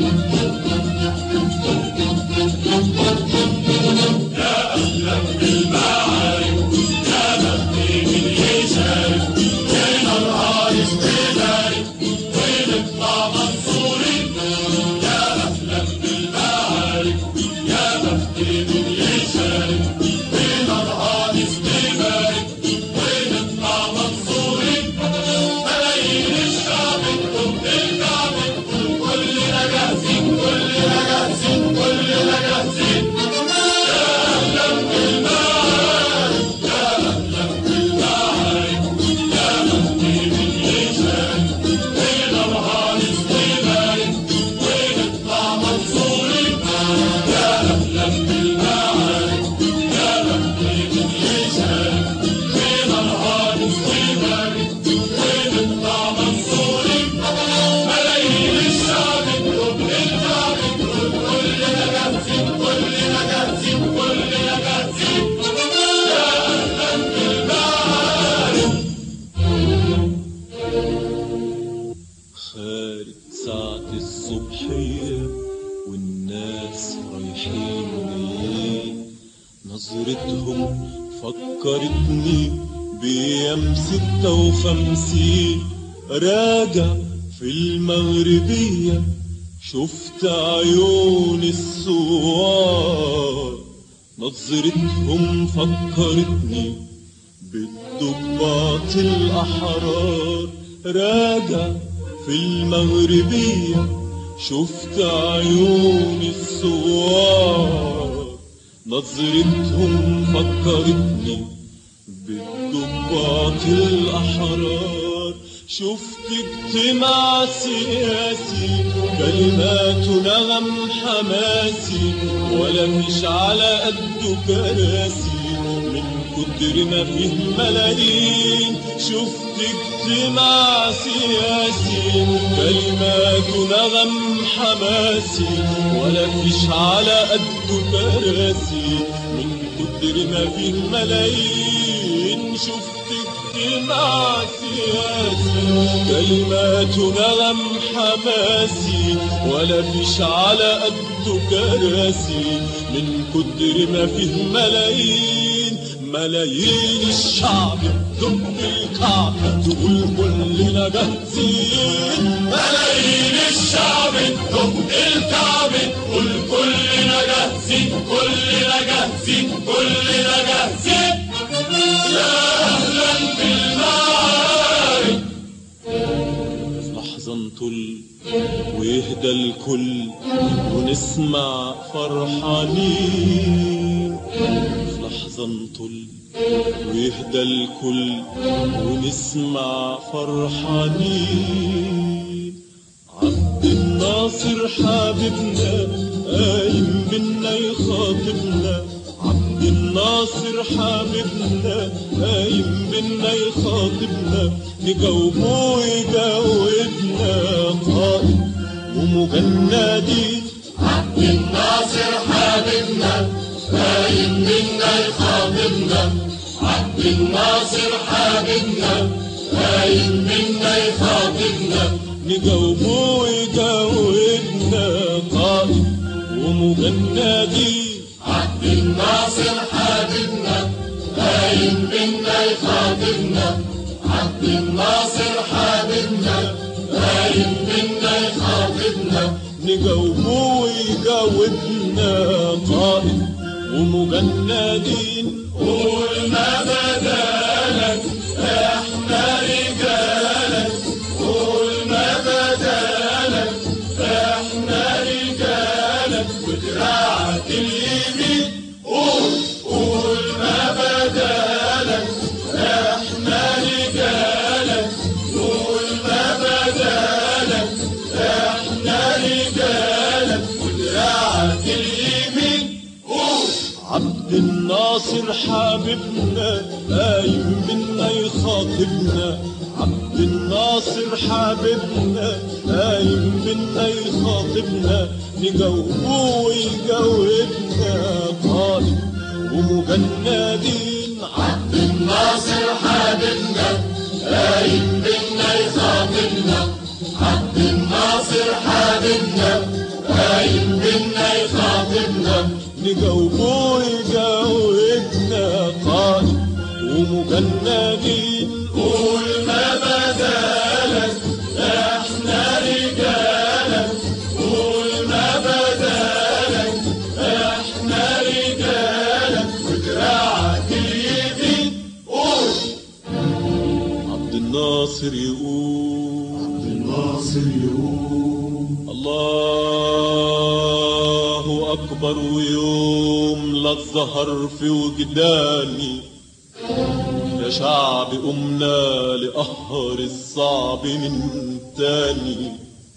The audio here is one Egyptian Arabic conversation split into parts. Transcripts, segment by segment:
خارج ساعة الصبحية والناس رايحين جايين نظرتهم فكرتني بأيام ستة وخمسين راجع في المغربية شفت عيون الثوار نظرتهم فكرتني بالضباط الأحرار راجع في المغربية شفت عيون الثوار نظرتهم فكرتني بالضباط الأحرار شفت اجتماع سياسي كلمات نغم حماسي ولا مش على قده كراسي من كتر ما فيه ملايين شفت اجتماع سياسي كلمات نغم حماسي ولا فيش على قده كراسي من كتر ما فيه ملايين شفت اجتماع سياسي كلمات نغم حماسي ولا فيش على قده كراسي من كتر ما فيه ملايين ملايين الشعب تدق الكعبة تقول كلنا جاهزين ملايين الشعب تدق الكعبة تقول كلنا جاهزين كلنا جاهزين كلنا جاهزين يا أهلا بالمعارك في لحظة نطل ويهدى الكل ونسمع فرحانين في لحظة نطل ويهدى الكل ونسمع فرحانين عبد الناصر حبيبنا قايم منا يخاطبنا عبد الناصر حبيبنا قايم منا يخاطبنا نجاوبه ويجاوبنا قائد ومجندين عبد الناصر حبيبنا قايم منا يخاطبنا عبد الناصر حبيبنا قايم منا يخاطبنا نجاوبه ويجاوبنا قائد ومجندين عبد الناصر حبيبنا قايم منا يخاطبنا عبد الناصر حبيبنا قايم منا يخاطبنا نجاوبه ويجاوبنا قائد ومجندين قول ما بدالك احنا رجالك قول ما بدالك احنا رجالك ودراعك اليمين قول قول ما بدالك احنا رجالك قول ما بدالك احنا رجالك ودراعك اليمين قول عبد الناصر حبيبنا قايم منا يخاطبنا عبد الناصر حبيبنا قايم منا يخاطبنا نجاوبه ويجاوبنا قائد ومجندين عبد الناصر حبيبنا قايم بينا يخاطبنا عبد الناصر حبيبنا قايم بينا يخاطبنا نجاوبه يجاوبنا قائد ومجندين قول ما بدالك احنا رجالك قول ما بدالك احنا رجالك ودراعك اليمين قول عبد الناصر يقول الناصر يقول الله أكبر ويوم لا الظهر في وجداني يا شعب قمنا لقهر الصعب من تاني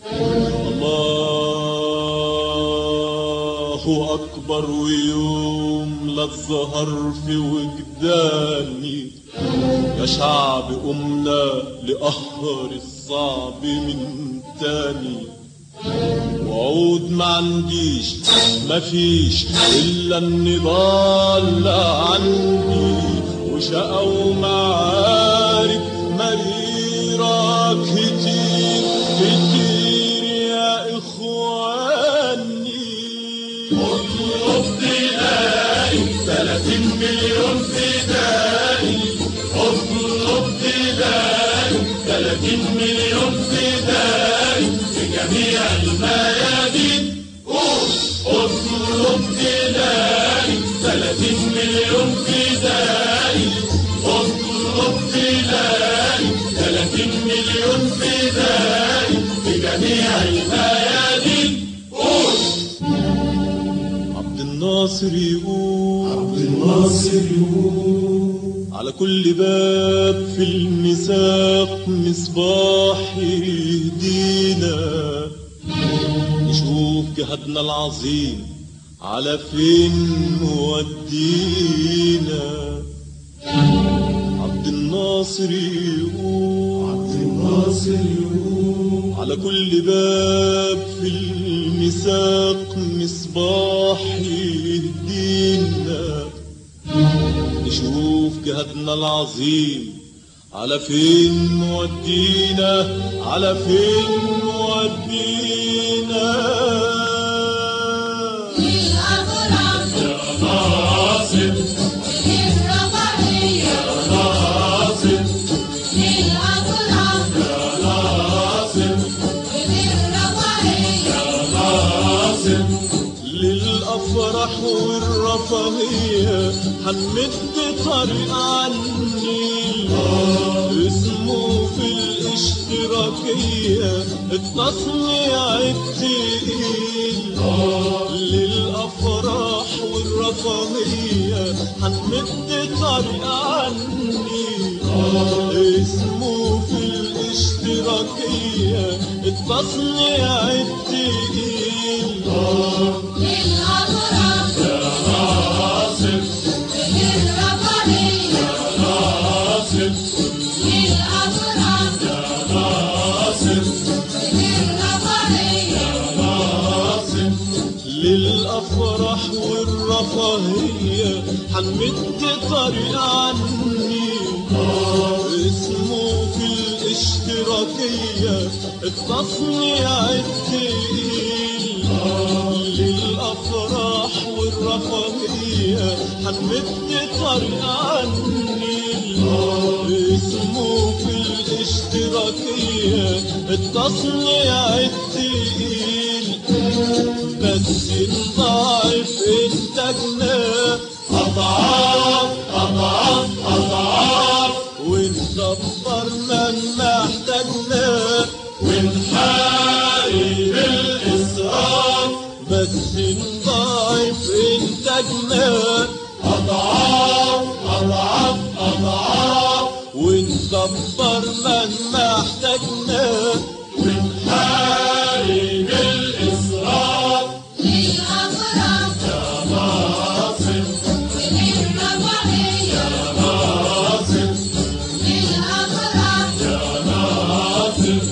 الله أكبر ويوم لا الظهر في وجداني يا شعب قمنا لقهر الصعب من تاني وعود ما عنديش مفيش الا النضال عندي وشقى ومعارك مريرة كتير كتير يا اخواني اطلب تلاقي 30 مليون فدائي اطلب تلاقي 30 مليون فدائي في جميع الميادين قول اطلب تلاقي 30 مليون فدائي اطلب تلاقي 30 مليون فدائي في جميع الميادين قول عبد الناصر يقول الناصر يقول على كل باب في المساق مصباح يهدينا نشوف جهادنا العظيم على فين مودينا عبد الناصر يقول الناصر يقول على كل باب في المساق مصباح يهدينا نشوف جهادنا العظيم على فين مودينا على فين مودينا ناصر ناصر ناصر ناصر للأفراح والرفاهية هنمد طريق عني اسمه في الاشتراكية التصنيع التقيل للأفراح والرفاهية هنمد طريق عني اسمه في الاشتراكية التصنيع التقيل ناصر ناصر ناصر ناصر للأفراح والرفاهية هنمد طريق عني اسمه في الاشتراكية التصنيع التقيل للأفراح والرفاهية هنمد طريق عني اسمه في الاشتراكية التصنيع التقيل بس نضاعف انتاجنا أضعاف أضعاف أضعاف ونكبر من محتاجنا ونحارب الإسراف بس نضاعف انتاجنا أضعاف أضعاف أضعاف ونكبر من محتاجنا ونحارب الإسراف ناصر ناصر ناصر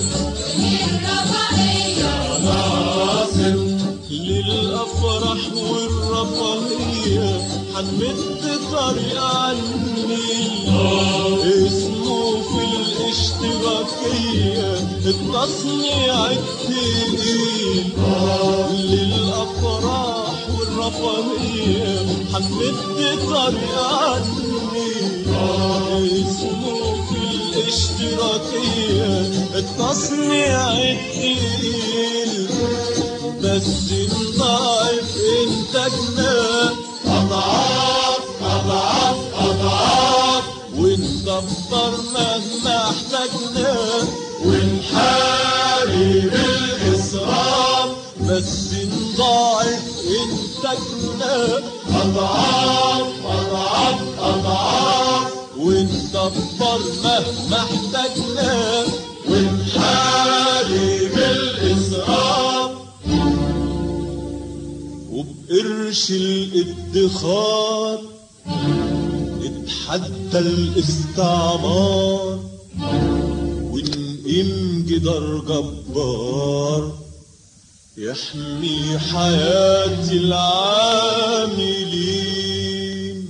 ناصر للأفراح والرفاهية هنمد طريق عني اسمه في الاشتراكية التصنيع التقيل ادي طريق عني اسمه في الاشتراكية التصنيع التقيل بس نضاعف انتاجنا أضعاف أضعاف أضعاف وندبر مهما احتاجنا ونحارب الإسراف بس نضاعف انتاجنا أضعاف أضعاف أضعاف وندبر مهما احتاجنا ونحارب الإسراف وبقرش الادخار نتحدى الاستعمار ونقيم جدار جبار يحمي حياة العاملين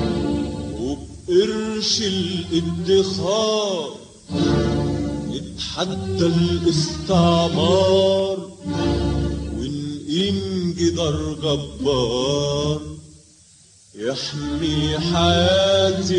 وبقرش الادخار نتحدى الاستعمار ونقيم جدار جبار يحمي حياة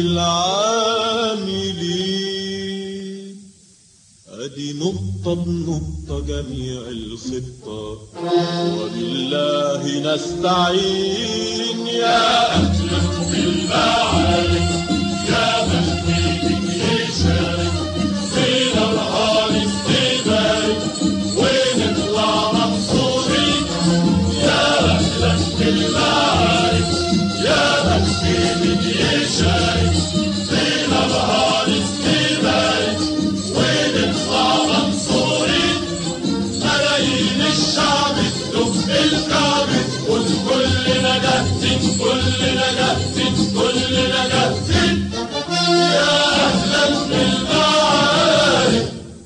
العاملين ادي نقطة بنقطة جميع الخطة وبالله نستعين يا في المعارك يا من فيك يشارك فينا نهار استبارك ونطلع مبسوطين يا أهلا في المعارك يا من فيك يشارك فينا نهار استبارك ونطلع مبسوطين ملايين الشعب تدق الكعب قول كلنا جاهزين كلنا جاهزين كلنا جاهزين يا اهلا بالمعارك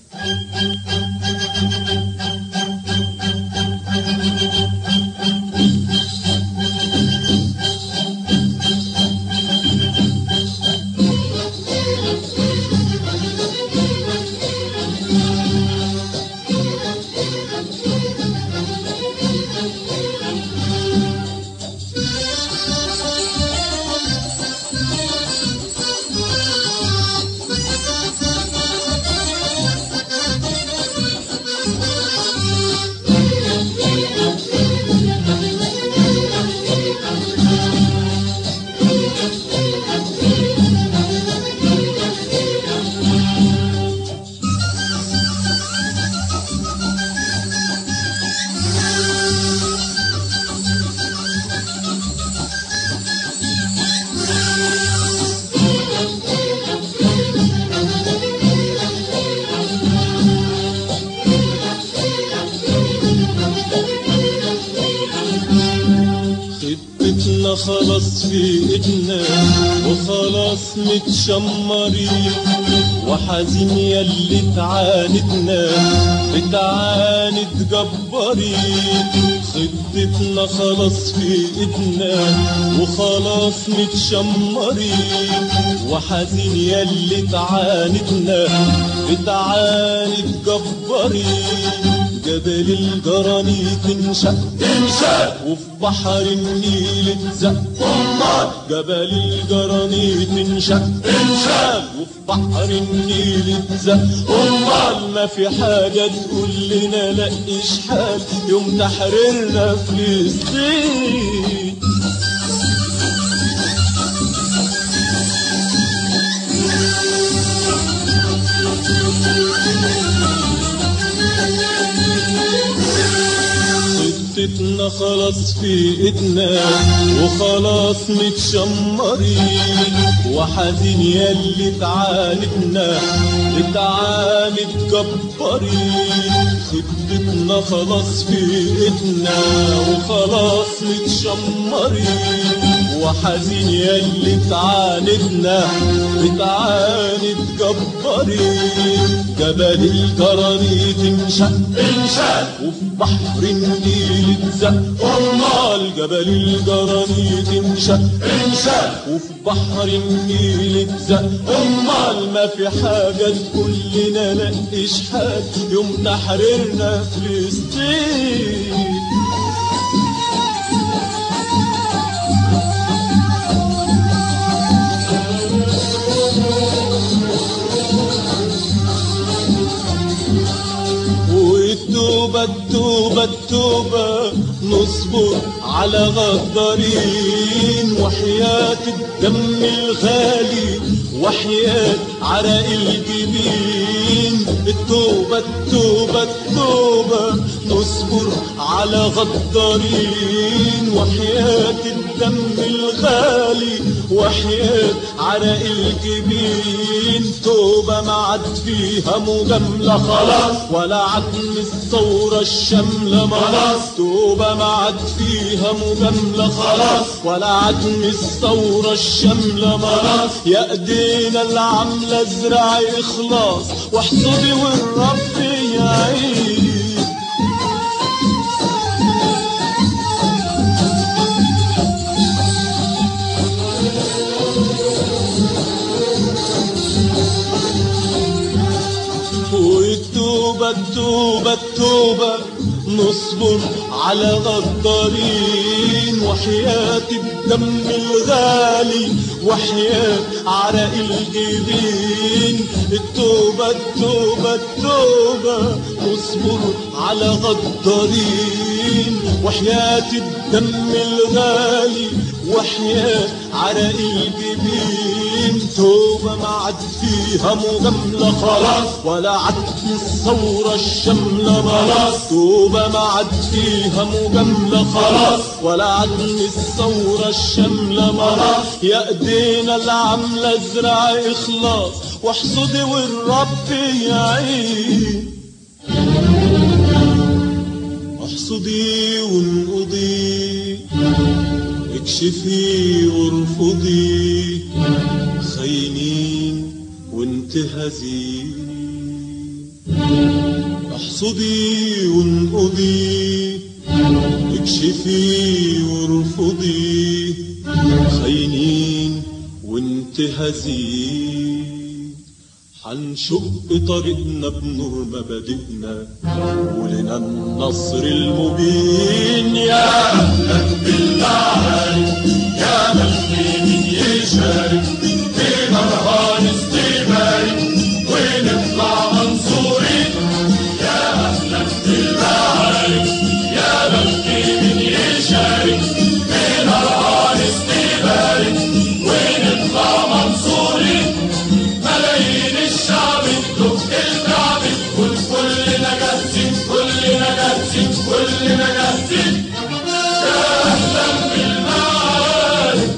خطتنا خلاص في ايدنا وخلاص متشمرين وحزين ياللي تعاندنا بتعاند جبارين خطتنا خلاص في ايدنا وخلاص متشمرين وحزين ياللي تعاندنا بتعاند جبارين جبل الجرانيت انشق انشاء وفي بحر النيل اتزق أمال جبل الجرانيت انشق انشاء وفي بحر النيل اتزق امال ما في حاجة تقول لنا لا اشحال يوم تحريرنا فلسطين خطتنا خلاص في ايدنا وخلاص متشمرين وحزين ياللي تعاندنا بتعاند جبارين خطتنا خلاص في ايدنا وخلاص متشمرين وحزين ياللي تعاندنا بتعاند جبارين جبل الجرانيت انشق انشاء وفي بحر النيل اتزق امال جبل الجرانيت انشق انشاء وفي بحر النيل اتزق امال ما في حاجه تقول لنا لا اشحال يوم تحريرنا فلسطين نصبر على غدارين وحياة الدم الغالي وحياة عرق الجبين التوبة التوبة التوبة نصبر على غدارين وحياة الدم الغالي وحياة عرق الجبين توبة ما عاد فيها مجاملة خلاص ولا عدم الثورة الشاملة خلاص توبة ما عاد فيها مجاملة خلاص ولا عدم الثورة الشاملة خلاص يا ايدينا العاملة ازرع اخلاص واحصدي والرب يعين والتوبة التوبة التوبة نصبر على غدارين وحياة الدم الغالي وحياة عرق الجبين التوبة التوبة التوبة نصبر على غدارين وحياة الدم الغالي وحياة عرق الجبين توبة ما عاد فيها مجاملة خلاص ولا عاد الثورة الشاملة خلاص توبة ما عاد فيها مجاملة خلاص ولا عاد الثورة الشاملة خلاص يا ايدينا العاملة ازرع اخلاص واحصدي والرب يعين احصدي وانقضي اكشفي وارفضي خاينين وانتهزي احصدي وانقضي اكشفي وارفضي خاينين وانتهزي حنشق طريقنا بنور مبادئنا ولنا النصر المبين يا أهلا بالمعارك يا مخيم يشارك فينا رهان استبارك ونطلع منصورين يا أهلا بالمعارك يا مخيم يشارك فينا رهان استبارك ونطلع منصورين ملايين الشعب الدق الكعب كل كلنا جاهزين كلنا جاهزين كلنا جاهزين يا أهلا بالمعارك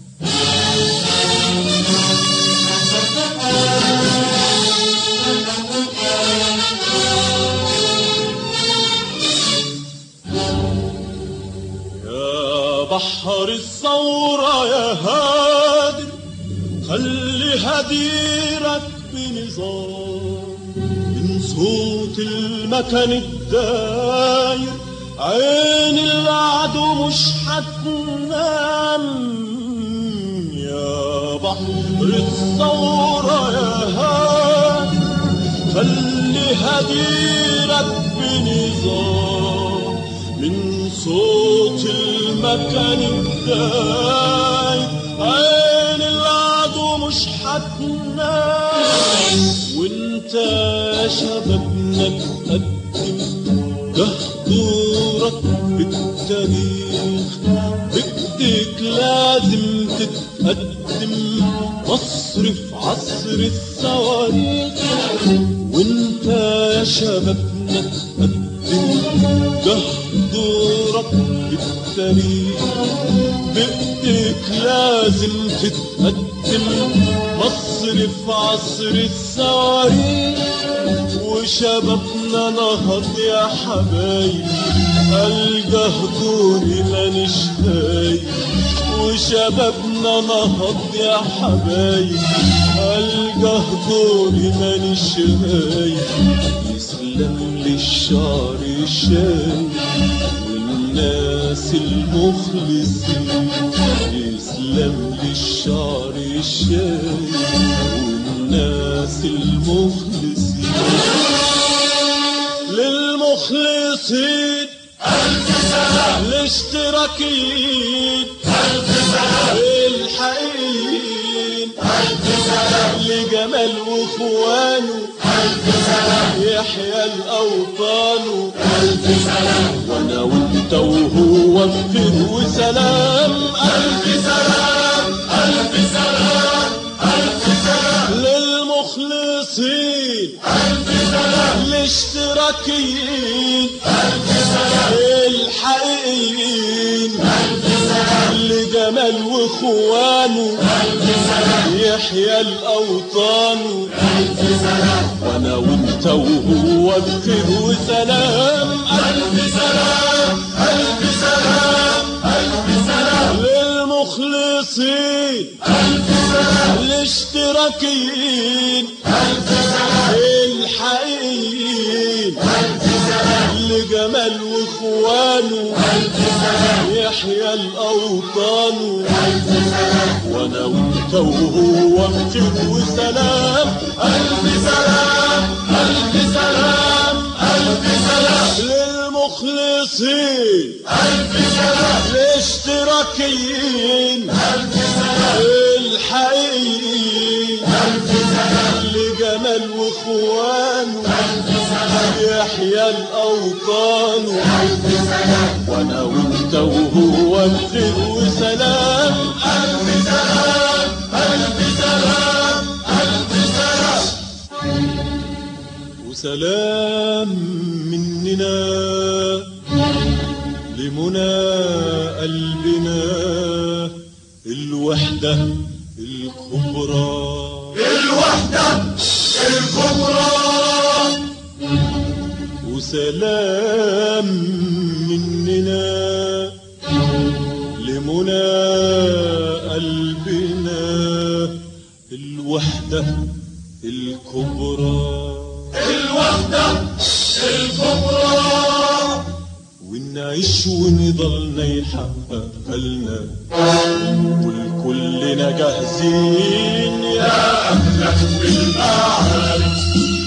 يا بحر الثورة يا هادر خلي هديرك بنظام من صوت المكان الداير عين العدو مش هتنام يا بحر الثورة يا هادر خلي هديرك بنظام من صوت المكان الداي عين العدو مش هتنام وانت يا شبابنا تقدم دهدورك بالتاريخ بايديك لازم تتقدم مصر في عصر الصواريخ وانت يا شبابنا تقدم دهدورك بالتاريخ بايديك لازم تتقدم مصر في عصر الصواريخ وشبابنا نهض يا حبايب الجهدوني مانيش هايب وشبابنا نهض يا حبايب الجهدوني مانيش هايب يسلم للشعر الشايب والناس المخلصين يسلم للشعر الشايب والناس المخلصين للمخلصين الاشتراكيين الحقيقيين لجمال واخوانه يحيى الاوطان وانا وانت وانت وهو بخير وسلام ألف سلام ألف سلام ألف سلام للمخلصين ألف سلام الاشتراكيين الحقيقيين لجمال واخوانه يحيى الاوطان وانا وانت وهو بخير وسلام ألف سلام ألف سلام ألف سلام للمخلصين ألف سلام الاشتراكيين ألف سلام الحقيقيين ألف سلام لجمال واخوانه ألف سلام يحيى الاوطان ألف سلام وانا وانت وهو بخير وسلام ألف سلام ألف سلام ألف سلام للمخلصين ألف سلام الاشتراكيين ألف سلام الحقيقيين ألف سلام لجمال واخوانه ألف سلام يحيى الاوطان ألف سلام وانا وانت وهو بخير وسلام ألف سلام ألف سلام ألف سلام وسلام مننا لمنى قلبنا الوحدة الكبرى الوحدة الكبرى وسلام مننا لمنى قلبنا الوحدة الكبرى الوحدة الكبرى ونعيش ونضلنا يحقق لنا والكلنا جاهزين يا أهلا بالأعالي